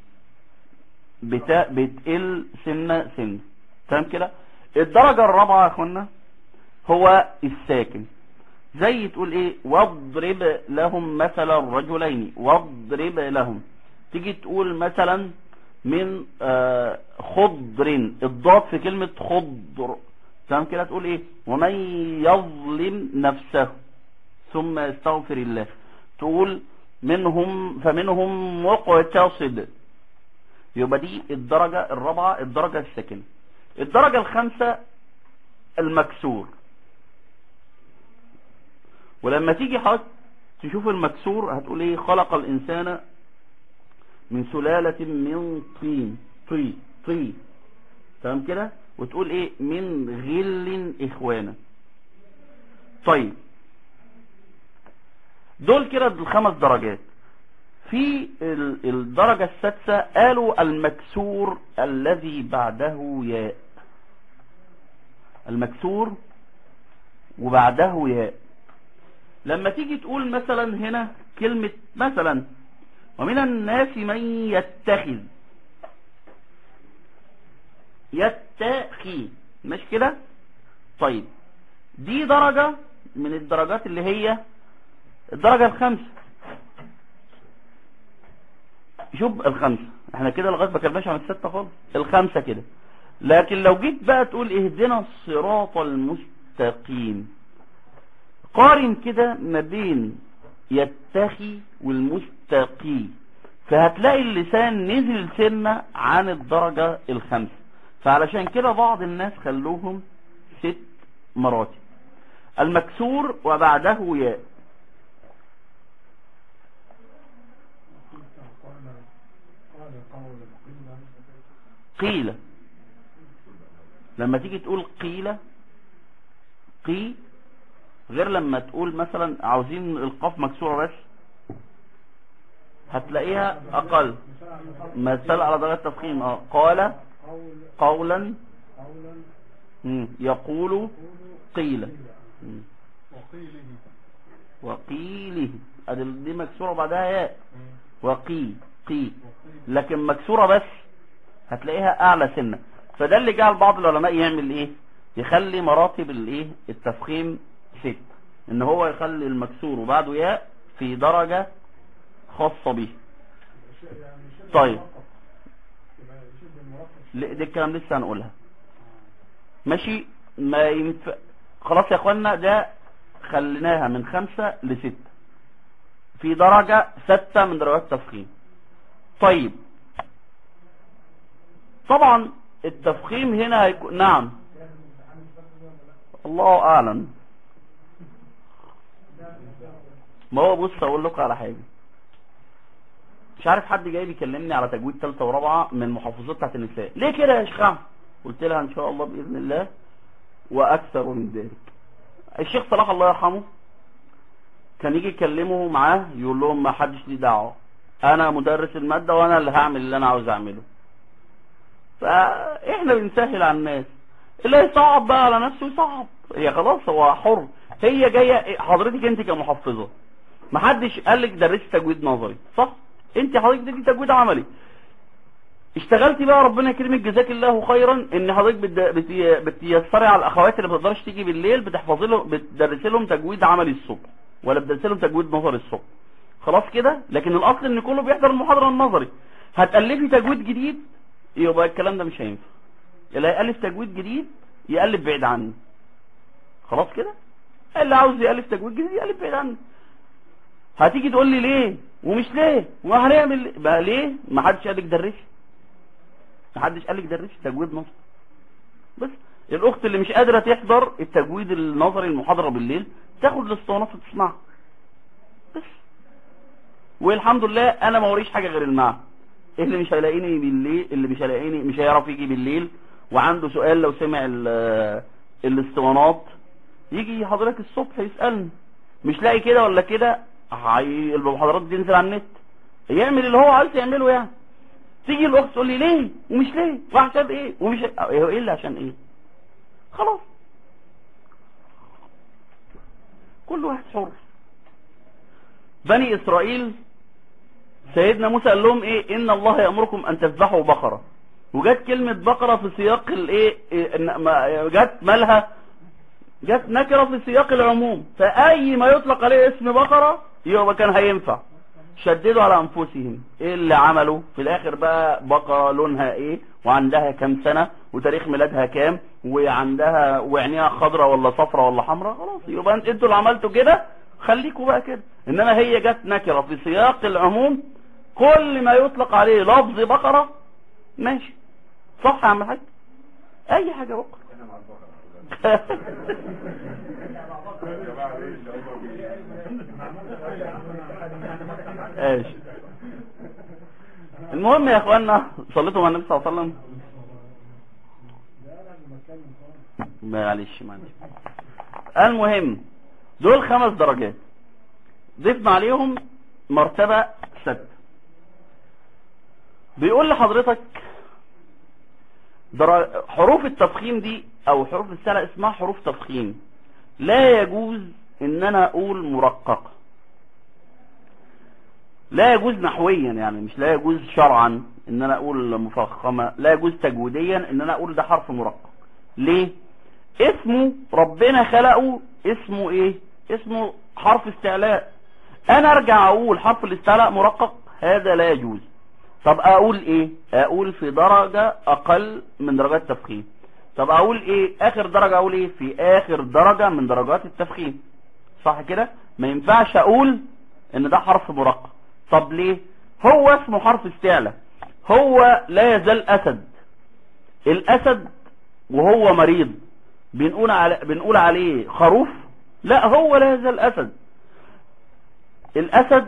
بتا بتقل سنة سنة تمام كده الدرجة الرابعة يا اخوانا هو الساكن زي تقول ايه واضرب لهم مثلا رجلين واضرب لهم تيجي تقول مثلا من آه خضر الضاد في كلمة خضر تمام كده تقول ايه ومن يظلم نفسه ثم يستغفر الله تقول منهم فمنهم مقتصد يبقى دي الدرجة الرابعة الدرجة الساكنة الدرجة الخامسة المكسور ولما تيجي حط تشوف المكسور هتقول ايه خلق الانسان من سلالة من طين طي طي تمام كده وتقول ايه من غل اخوانا طيب دول كده الخمس درجات في ال- الدرجة السادسة قالوا المكسور الذي بعده ياء المكسور وبعده ياء لما تيجي تقول مثلا هنا كلمة مثلا ومن الناس من يتخذ يتخي مش كده طيب دي درجة من الدرجات اللي هي الدرجة الخامسة شوف الخمسة احنا كده لغاية ما كناش عن الستة خالص الخمسة كده لكن لو جيت بقى تقول اهدنا الصراط المستقيم قارن كده ما بين يتخي والمستقي فهتلاقي اللسان نزل سنة عن الدرجة الخامسة فعلشان كده بعض الناس خلوهم ست مراتب المكسور وبعده ياء قيل لما تيجي تقول قيل قي غير لما تقول مثلا عاوزين القاف مكسورة بس هتلاقيها اقل مثال على درجة تفخيم اه قال قولا مم. يقول قيل مم. وقيله ادي دي مكسورة وبعدها ياء وقي قي لكن مكسورة بس هتلاقيها اعلى سنة فده اللي جعل بعض العلماء يعمل ايه يخلي مراتب الايه التفخيم ست ان هو يخلي المكسور وبعده ياء في درجة خاصة به طيب لا، دي الكلام لسه هنقولها ماشي ما ينفع خلاص يا اخوانا ده خليناها من خمسة لستة في درجة ستة من درجات التفخيم طيب طبعا التفخيم هنا هيكون نعم الله اعلم ما هو بص اقول لكم على حاجه مش عارف حد جاي بيكلمني على تجويد ثالثه ورابعه من محافظات بتاعت النساء ليه كده يا شيخ عم؟ قلت لها ان شاء الله باذن الله واكثر من ذلك الشيخ صلاح الله يرحمه كان يجي يكلمه معاه يقول لهم ما حدش ليه دعوه انا مدرس الماده وانا اللي هعمل اللي انا عاوز اعمله فاحنا بنسهل على الناس اللي يصعب بقى على نفسه يصعب هي خلاص هو حر هي جايه حضرتك انت كمحفظه ما حدش قال لك درسي تجويد نظري صح انت حضرتك دي تجويد عملي اشتغلتي بقى ربنا يكرمك جزاك الله خيرا ان حضرتك بت- بت- بتيسري على الاخوات اللي ما بتقدرش تيجي بالليل بتحفظي لهم بتدرسي لهم تجويد عملي الصبح ولا بتدرسي لهم تجويد نظري الصبح خلاص كده لكن الاصل ان كله بيحضر المحاضره النظري هتالفي تجويد جديد يبقى الكلام ده مش هينفع اللي هيالف تجويد جديد يالف بعيد عني خلاص كده اللي عاوز يالف تجويد جديد يالف بعيد عني هتيجي تقول لي ليه ومش ليه وهنعمل بقى ليه ما حدش قال لك درسي ما حدش قال لك درسي تجويد نظري بس الاخت اللي مش قادره تحضر التجويد النظري المحاضره بالليل تاخد الاسطوانات وتسمعها بس والحمد لله انا ما وريش حاجه غير المعنى اللي مش هيلاقيني بالليل اللي مش هيلاقيني مش هيعرف يجي بالليل وعنده سؤال لو سمع ال- الاسطوانات يجي حضرتك الصبح يسالني مش لاقي كده ولا كده هي- المحاضرات دي تنزل على النت يعمل اللي هو عايز يعمله يعني تيجي الاخت تقول لي ليه ومش ليه وعشان ايه ومش هو ايه اللي عشان ايه خلاص كل واحد حر بني اسرائيل سيدنا موسى قال لهم ايه ان الله يامركم ان تذبحوا بقره وجت كلمه بقره في سياق الايه إيه، إن- ما- جت مالها جت نكره في سياق العموم فاي ما يطلق عليه اسم بقره يبقى كان هينفع شددوا على انفسهم ايه اللي عملوا في الاخر بقى بقره لونها ايه وعندها كام سنه وتاريخ ميلادها كام وعندها وعينيها خضراء ولا صفراء ولا حمراء خلاص يبقى انت- انتوا اللي عملتوا كده خليكوا بقى كده انما هي جت نكره في سياق العموم كل ما يطلق عليه لفظ بقره ماشي صح يا عم الحاج اي حاجه بقره انا مع البقرة يا جماعة ليه اللي هم بيه؟ ايش المهم يا اخوانا صليتوا مع النبي صلى الله عليه وسلم معلش معلش المهم دول خمس درجات ضفنا عليهم مرتبة ستة بيقول لحضرتك در- حروف التفخيم دي او حروف السلة اسمها حروف تفخيم لا يجوز ان انا اقول مرققة لا يجوز نحويا يعني مش لا يجوز شرعا ان انا اقول مفخمة لا يجوز تجويديا ان انا اقول ده حرف مرقق ليه اسمه ربنا خلقه اسمه ايه اسمه حرف استعلاء انا ارجع اقول حرف الاستعلاء مرقق هذا لا يجوز طب اقول ايه اقول في درجة اقل من درجات التفخيم طب اقول ايه اخر درجة اقول ايه في اخر درجة من درجات التفخيم صح كده ما ينفعش اقول ان ده حرف مرقق طب ليه هو اسمه حرف استعلاء هو لا يزال اسد الاسد وهو مريض بنقول على بنقول عليه خروف لا هو لا يزال اسد الاسد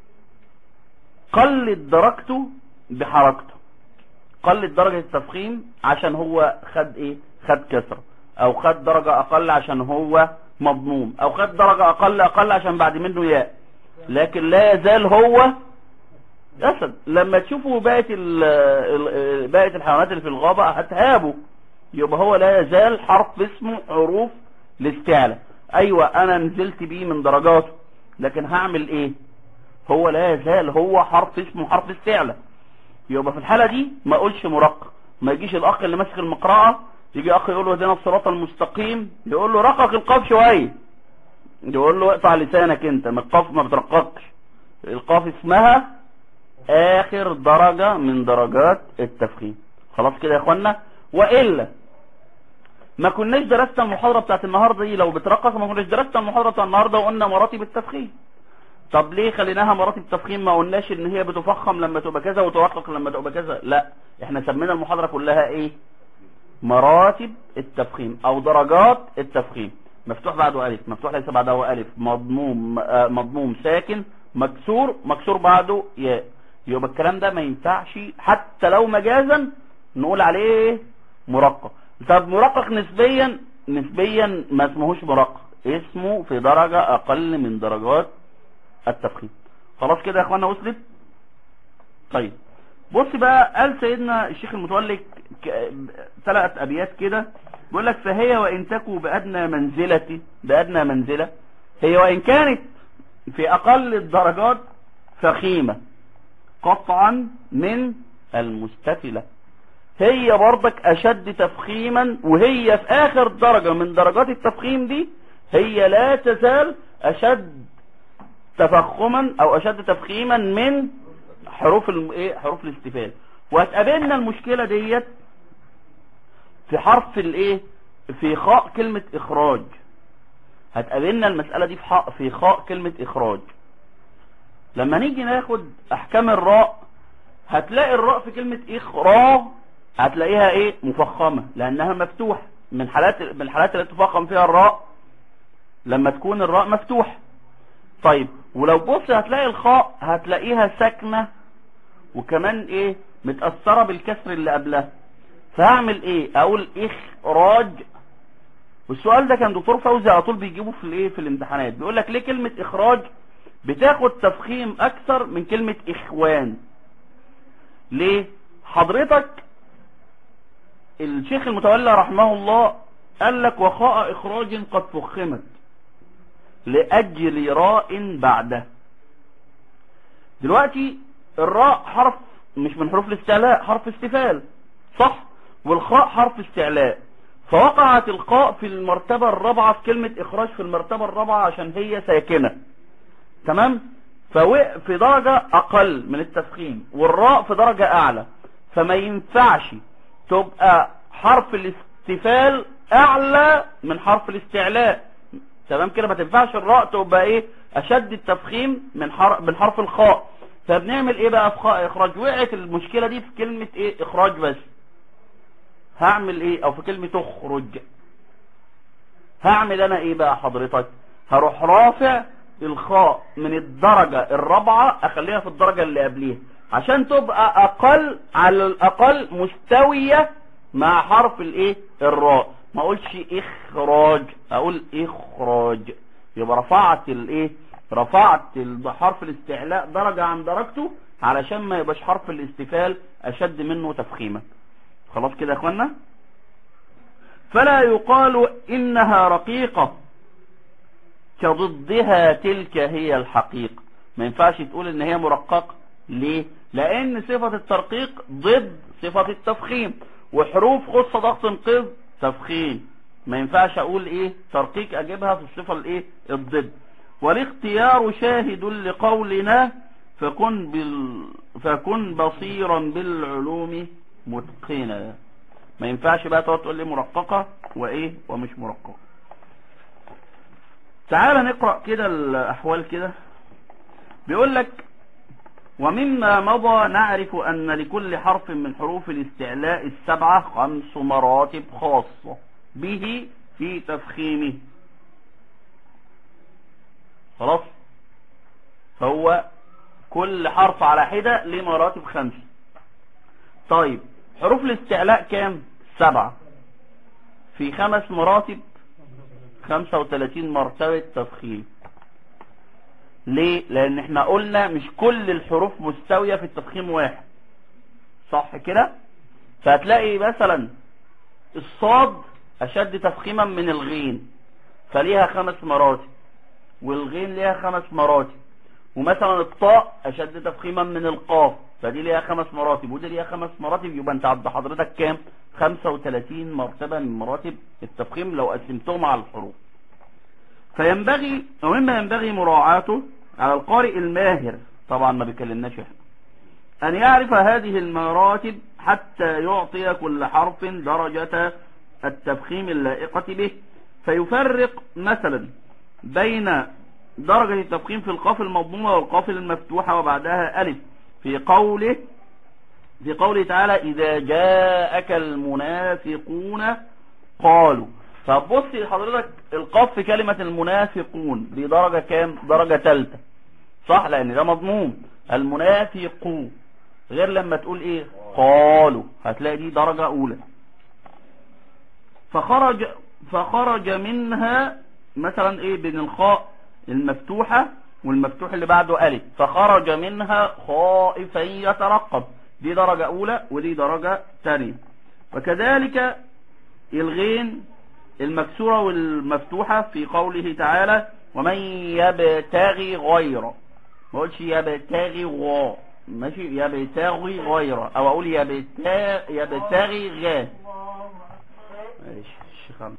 قلت درجته بحركته قلت درجة التفخيم عشان هو خد ايه خد كسرة او خد درجة اقل عشان هو مضموم او خد درجة اقل اقل عشان بعد منه ياء لكن لا يزال هو اسد لما تشوفوا بقية ال- ال- بقية الحيوانات اللي في الغابة هتهابوا يبقى هو لا يزال حرف اسمه حروف الاستعلاء ايوه انا نزلت بيه من درجاته لكن هعمل ايه هو لا يزال هو حرف اسمه حرف استعلاء يبقى في الحالة دي ما اقولش مرقق ما يجيش الاخ اللي ماسك المقرأة يجي اخ يقول له اهدنا الصراط المستقيم يقول له رقق القاف شوية يقول له اقطع لسانك انت ما القاف ما بترققش القاف اسمها اخر درجة من درجات التفخيم خلاص كده يا اخوانا والا ما كناش درسنا المحاضرة بتاعت النهاردة دي لو بترقق ما كناش درسنا المحاضرة بتاعت النهاردة وقلنا مراتب التفخيم طب ليه خليناها مراتب تفخيم ما قلناش ان هي بتفخم لما تبقى كذا وترقق لما تبقى كذا لا احنا سمينا المحاضرة كلها ايه مراتب التفخيم او درجات التفخيم مفتوح بعده الف مفتوح ليس بعده الف مضموم آه، مضموم ساكن مكسور مكسور بعده ياء يبقى الكلام ده ما ينفعش حتى لو مجازا نقول عليه مرقق طب مرقق نسبيا نسبيا ما اسمهوش مرقق اسمه في درجة اقل من درجات التفخيم خلاص كده يا اخوانا وصلت طيب بص بقى قال سيدنا الشيخ المتولي ك- ثلاث ابيات كده بيقول لك فهي وان تكو بادنى منزلة بادنى منزلة هي وان كانت في اقل الدرجات فخيمة قطعا من المستفلة هي برضك اشد تفخيما وهي في اخر درجة من درجات التفخيم دي هي لا تزال اشد تفخما او اشد تفخيما من حروف الم... ايه حروف الاستفال وهتقابلنا المشكلة ديت في حرف الايه في خاء كلمة اخراج هتقابلنا المسألة دي في حق في خاء كلمة اخراج لما نيجي ناخد احكام الراء هتلاقي الراء في كلمة اخراج هتلاقيها ايه مفخمة لانها مفتوحة من حالات من الحالات اللي تفخم فيها الراء لما تكون الراء مفتوحة طيب ولو بص هتلاقي الخاء هتلاقيها ساكنة وكمان ايه متأثرة بالكسر اللي قبلها فهعمل ايه اقول اخراج والسؤال ده كان دكتور فوزي على طول بيجيبه في الايه في الامتحانات بيقول لك ليه كلمة اخراج بتاخد تفخيم اكثر من كلمة اخوان ليه حضرتك الشيخ المتولى رحمه الله قال لك وخاء اخراج قد فخمت لأجل راء بعده دلوقتي الراء حرف مش من حروف الاستعلاء حرف استفال صح والخاء حرف استعلاء فوقعت القاء في المرتبة الرابعة في كلمة اخراج في المرتبة الرابعة عشان هي ساكنة تمام فوق في درجة اقل من التفخيم والراء في درجة اعلى فما ينفعش تبقى حرف الاستفال اعلى من حرف الاستعلاء تمام كده ما تنفعش الراء تبقى ايه اشد التفخيم من حرف من حرف الخاء فبنعمل ايه بقى في خاء اخراج وقعت المشكلة دي في كلمة ايه اخراج بس هعمل ايه او في كلمة اخرج هعمل انا ايه بقى حضرتك هروح رافع الخاء من الدرجة الرابعة اخليها في الدرجة اللي قبليها عشان تبقى اقل على الاقل مستوية مع حرف الايه الراء ما اقولش اخراج اقول اخراج يبقى رفعت الايه رفعت ال- حرف الاستعلاء درجة عن درجته علشان ما يبقاش حرف الاستفال اشد منه تفخيما خلاص كده يا اخوانا فلا يقال انها رقيقة كضدها تلك هي الحقيقة ما ينفعش تقول ان هي مرققة ليه لان صفة الترقيق ضد صفة التفخيم وحروف خص ضغط انقاذ تفخيم ما ينفعش اقول ايه ترقيق اجيبها في الصفة الايه الضد والاختيار شاهد لقولنا فكن بال... فكن بصيرا بالعلوم متقنا ما ينفعش بقى تقعد تقول لي مرققة وايه ومش مرققة تعال نقرأ كده الأحوال كده بيقول لك ومما مضى نعرف أن لكل حرف من حروف الاستعلاء السبعة خمس مراتب خاصة به في تفخيمه خلاص فهو كل حرف على حدة ليه مراتب خمسة طيب حروف الاستعلاء كام سبعة في خمس مراتب 35 مرتبة تفخيم ليه لان احنا قلنا مش كل الحروف مستوية في التفخيم واحد صح كده فهتلاقي مثلا الصاد اشد تفخيما من الغين فليها خمس مراتب والغين ليها خمس مراتب ومثلا الطاء اشد تفخيما من القاف فدي ليها خمس مراتب ودي ليها خمس مراتب يبقى انت عند حضرتك كام 35 مرتبة من مراتب التفخيم لو قسمتهم على الحروف فينبغي ومما ينبغي مراعاته على القارئ الماهر طبعا ما بيكلمناش احنا ان يعرف هذه المراتب حتى يعطي كل حرف درجة التفخيم اللائقة به فيفرق مثلا بين درجة التفخيم في القاف المضمومة والقاف المفتوحة وبعدها ألف في قوله في قوله تعالى إذا جاءك المنافقون قالوا فبص حضرتك القاف في كلمة المنافقون دي درجة كام درجة ثالثة صح لأن ده مضموم المنافقون غير لما تقول ايه قالوا هتلاقي دي درجة أولى فخرج فخرج منها مثلا ايه بين الخاء المفتوحة والمفتوح اللي بعده ألف فخرج منها خائفا يترقب دي درجة أولى ودي درجة ثانية وكذلك الغين المكسورة والمفتوحة في قوله تعالى ومن يبتغي غيره ما قلتش يبتغي غا ماشي يبتغي غيره او اقول يبتغي يبتغي غا ماشي الشيخ عم.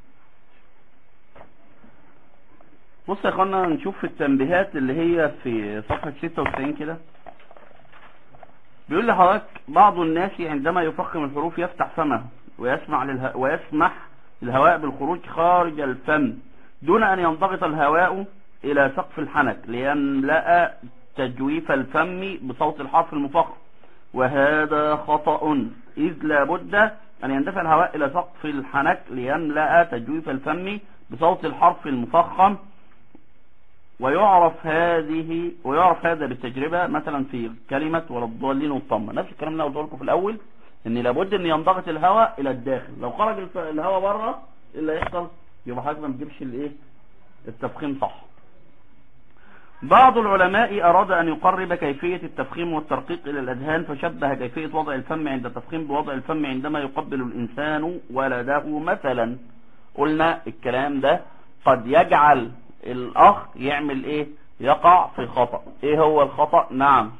بص يا اخوانا نشوف التنبيهات اللي هي في صفحة 96 كده بيقول لحضرتك بعض الناس عندما يفخم الحروف يفتح فمه ويسمع للها ويسمح للهواء بالخروج خارج الفم دون أن ينضغط الهواء إلى سقف الحنك ليملأ تجويف الفم بصوت الحرف المفخم وهذا خطأ إذ لا بد أن يندفع الهواء إلى سقف الحنك ليملأ تجويف الفم بصوت الحرف المفخم ويعرف هذه ويعرف هذا بالتجربة مثلا في كلمة ولا الضالين والطمة نفس الكلام اللي قلته لكم في الأول ان لابد ان ينضغط الهواء الى الداخل لو خرج الف- الهواء بره ايه اللي هيحصل يبقى حضرتك ما بتجيبش الايه التفخيم صح بعض العلماء أراد أن يقرب كيفية التفخيم والترقيق إلى الأذهان فشبه كيفية وضع الفم عند التفخيم بوضع الفم عندما يقبل الإنسان ولده مثلا قلنا الكلام ده قد يجعل الأخ يعمل إيه يقع في خطأ إيه هو الخطأ نعم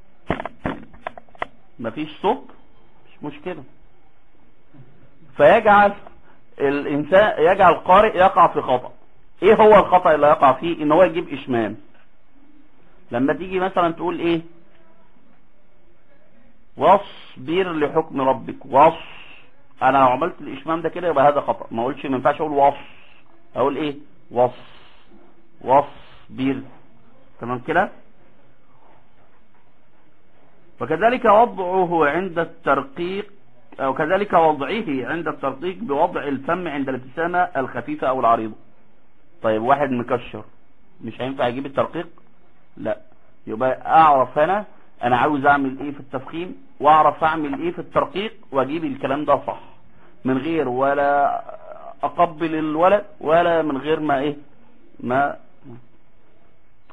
مفيش صوت مش مشكلة فيجعل الإنسان يجعل القارئ يقع في خطأ إيه هو الخطأ اللي يقع فيه إن هو يجيب إشمام لما تيجي مثلا تقول إيه واصبر لحكم ربك واص أنا لو عملت الإشمام ده كده يبقى هذا خطأ ما أقولش ما ينفعش أقول واص أقول إيه واص واصبر تمام كده وكذلك وضعه عند الترقيق أو كذلك وضعه عند الترقيق بوضع الفم عند الابتسامة الخفيفة أو العريضة طيب واحد مكشر مش هينفع يجيب الترقيق لا يبقى أعرف أنا أنا عاوز أعمل إيه في التفخيم وأعرف أعمل إيه في الترقيق وأجيب الكلام ده صح من غير ولا أقبل الولد ولا من غير ما إيه ما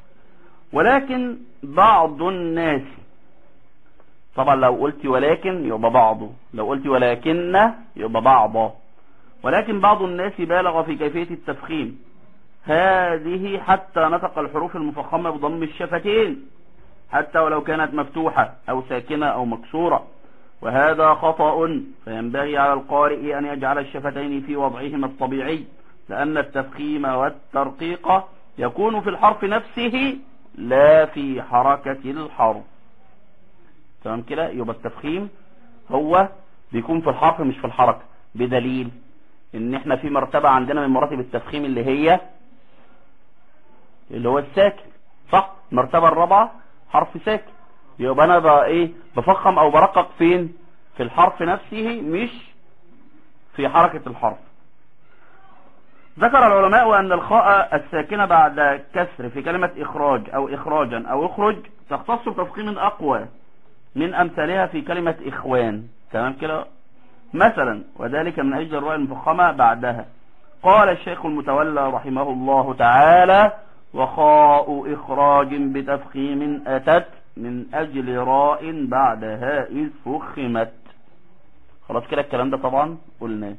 ولكن بعض الناس طبعا لو قلت ولكن يبقى بعضه لو قلت ولكن يبقى بعضه ولكن بعض الناس بالغ في كيفية التفخيم هذه حتى نطق الحروف المفخمة بضم الشفتين حتى ولو كانت مفتوحة أو ساكنة أو مكسورة وهذا خطأ فينبغي على القارئ أن يجعل الشفتين في وضعهما الطبيعي لأن التفخيم والترقيق يكون في الحرف نفسه لا في حركة الحرف تمام كده يبقى التفخيم هو بيكون في الحرف مش في الحركة بدليل ان احنا في مرتبة عندنا من مراتب التفخيم اللي هي اللي هو الساكن صح المرتبة الرابعة حرف ساكن يبقى انا بقى ايه بفخم او برقق فين في الحرف نفسه مش في حركة الحرف ذكر العلماء أن الخاء الساكنة بعد كسر في كلمة إخراج أو إخراجا أو إخرج تختص بتفخيم أقوى من أمثالها في كلمة إخوان تمام كده مثلا وذلك من أجل الراء المفخمة بعدها قال الشيخ المتولى رحمه الله تعالى وخاء إخراج بتفخيم أتت من أجل راء بعدها إذ فخمت خلاص كده الكلام ده طبعا قلناه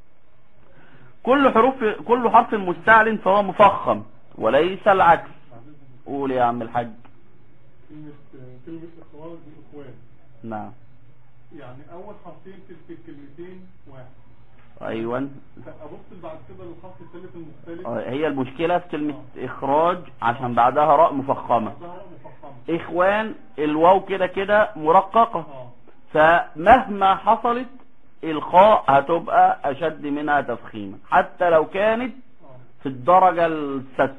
كل حروف كل حرف مستعل فهو مفخم وليس العكس قول يا عم الحاج كلمة كلمة إخراج وإخوان نعم يعني أول حرفين في في الكلمتين واحد ايوه أبص بعد كده للحرف الثالث المختلف آه، هي المشكلة في كلمة اخراج عشان بعدها راء مفخمة بعدها مفخمة اخوان الواو كده كده مرققة اه فمهما حصلت الخاء هتبقى اشد منها تفخيما حتى لو كانت اه في الدرجة الست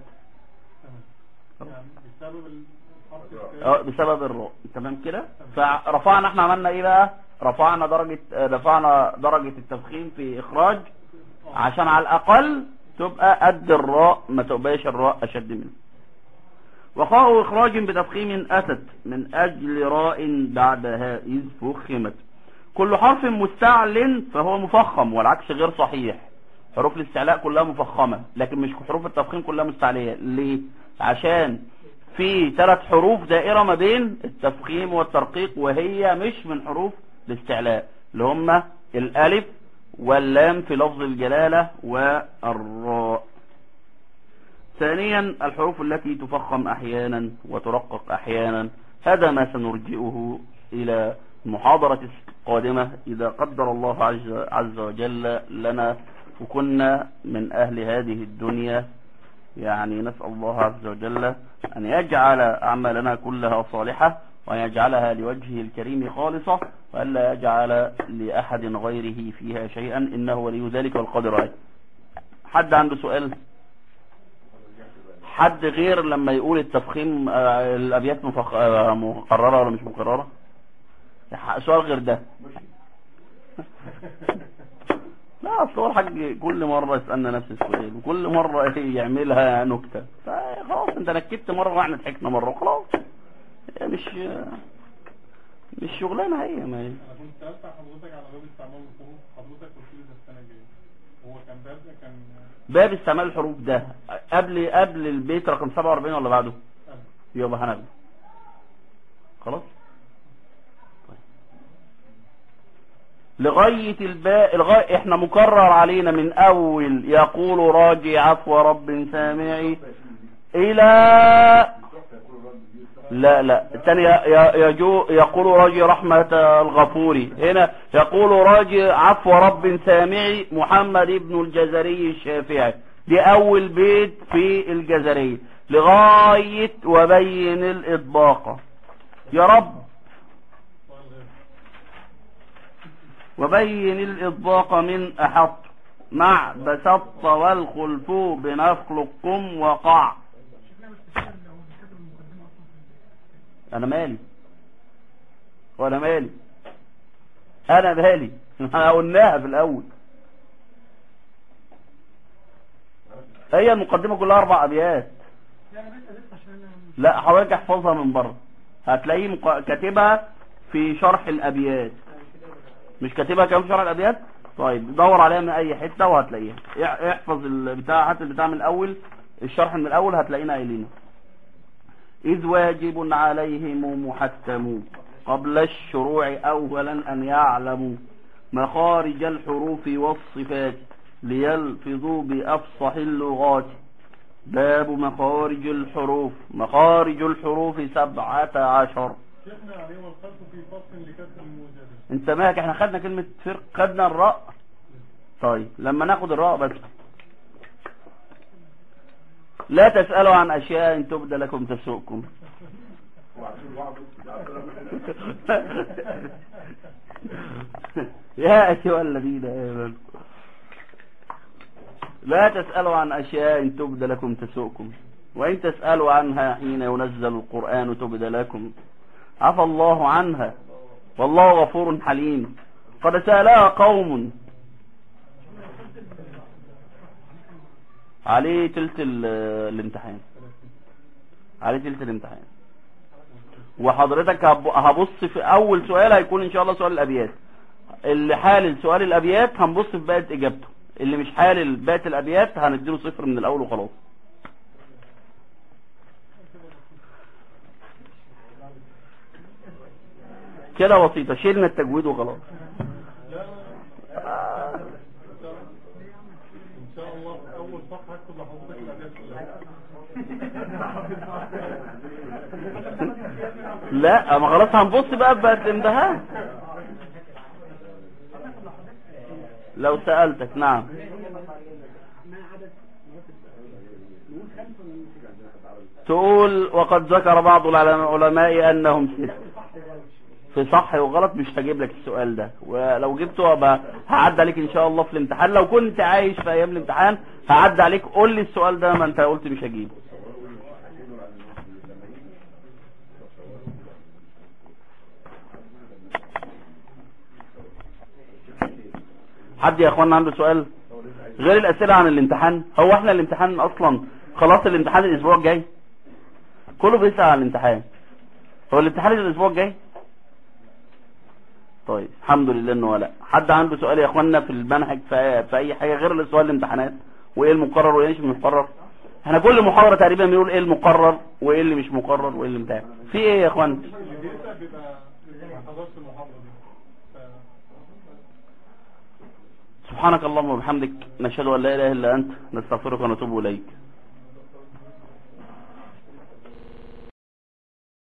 تمام يعني بسبب الحرف الثالث اه بسبب الراء تمام كده فرفعنا احنا عملنا ايه بقى رفعنا درجة آه، رفعنا درجة التفخيم في اخراج عشان على الاقل تبقى قد الراء ما تبقاش الراء اشد منه وخاء اخراج بتفخيم اتت من اجل راء بعدها اذ فخمت كل حرف مستعل فهو مفخم والعكس غير صحيح حروف الاستعلاء كلها مفخمة لكن مش حروف التفخيم كلها مستعلية ليه عشان في ثلاث حروف دائرة ما بين التفخيم والترقيق وهي مش من حروف الاستعلاء اللي هم الالف واللام في لفظ الجلالة والراء ثانيا الحروف التي تفخم احيانا وترقق احيانا هذا ما سنرجئه الى المحاضرة القادمة اذا قدر الله عز, عز وجل لنا وكنا من اهل هذه الدنيا يعني نسأل الله عز وجل أن يجعل أعمالنا كلها صالحة وأن يجعلها لوجهه الكريم خالصة وألا يجعل لأحد غيره فيها شيئا إنه ولي ذلك والقادر عليه حد عنده سؤال حد غير لما يقول التفخيم آه، الأبيات مفخ... آه، مقررة ولا مش مقررة سؤال غير ده لا اصل هو الحاج كل مرة يسألنا نفس السؤال وكل مرة إيه يعملها نكتة فخلاص انت نكتت مرة واحنا ضحكنا مرة وخلاص هي مش مش شغلانة هي ما هي انا كنت سالت حضرتك على باب استعمال الحروف حضرتك قلت لي ده السنه الجايه هو كان باب ده كان باب استعمال الحروف ده قبل قبل البيت رقم 47 ولا بعده قبل. يبقى هنبدأ خلاص طيب. لغاية الباء لغاية احنا مكرر علينا من اول يقول راجي عفو رب سامعي الى لا لا الثاني يجو يقول راجي رحمة الغفور هنا يقول راجي عفو رب سامعي محمد ابن الجزري الشافعي دي اول بيت في الجزري لغاية وبين الاطباق يا رب سؤال غير وبين الإطباق من أحط مع بسط والخلف بنخلقكم وقع أنا مالي وأنا مالي أنا مالي احنا قلناها في الأول هي المقدمة كلها أربع أبيات لا حضرتك احفظها من بره هتلاقيه مق- كاتبها في شرح الأبيات مش كاتبها كمان في شرح الأبيات طيب دور عليها من أي حتة وهتلاقيها اح- احفظ البتاع هات البتاع من الأول الشرح من الأول هتلاقينا قايلينه إذ واجب عليهم محتم قبل الشروع أولا أن يعلموا مخارج الحروف والصفات ليلفظوا بأفصح اللغات باب مخارج الحروف مخارج الحروف سبعة عشر شيخنا عليه والخلق في فصل لكسر الموجبة انت مالك احنا خدنا كلمة فرق خدنا الراء طيب لما ناخد الراء بس لا تسألوا عن أشياء إن تبدى لكم تسؤكم وعشان بعض يا أيها الذين آمنوا لا تسألوا عن أشياء إن تبد لكم تسؤكم وإن تسألوا عنها حين ينزل القرآن تبد لكم عفى الله عنها والله غفور حليم قد سألها قوم عليه تلت ال- الامتحان عليه تلت الامتحان وحضرتك هب- هبص في اول سؤال هيكون ان شاء الله سؤال الابيات اللي حالل سؤال الابيات هنبص في باقي اجابته اللي مش حالل باقي الابيات هنديله صفر من الاول وخلاص كده بسيطه شيلنا التجويد وخلاص ان شاء الله في اول صفحة هكتب لحضرتك الابيات كلها لا ما خلاص هنبص بقى بقى الامتحان لو سألتك نعم تقول وقد ذكر بعض العلماء انهم ست في صح وغلط مش هجيب لك السؤال ده ولو جبته أبقى هعدي عليك ان شاء الله في الامتحان لو كنت عايش في ايام الامتحان هعدي عليك قول لي السؤال ده ما انت قلت مش هجيبه حد يا اخوانا عنده سؤال غير الاسئله عن الامتحان هو احنا الامتحان اصلا خلاص الامتحان الاسبوع الجاي كله بيسال عن الامتحان هو الامتحان الاسبوع الجاي طيب الحمد لله انه لا حد عنده سؤال يا اخوانا في المنهج في, في اي حاجه غير السؤال الامتحانات وايه المقرر وايه مش مقرر احنا كل محاضره تقريبا بنقول ايه المقرر وايه اللي مش مقرر وايه اللي بتاع في ايه يا اخوانا اللي بيسأل بيبقى ما حضرش المحاضرة دي ف- سبحانك اللهم وبحمدك نشهد ان لا اله الا انت نستغفرك ونتوب اليك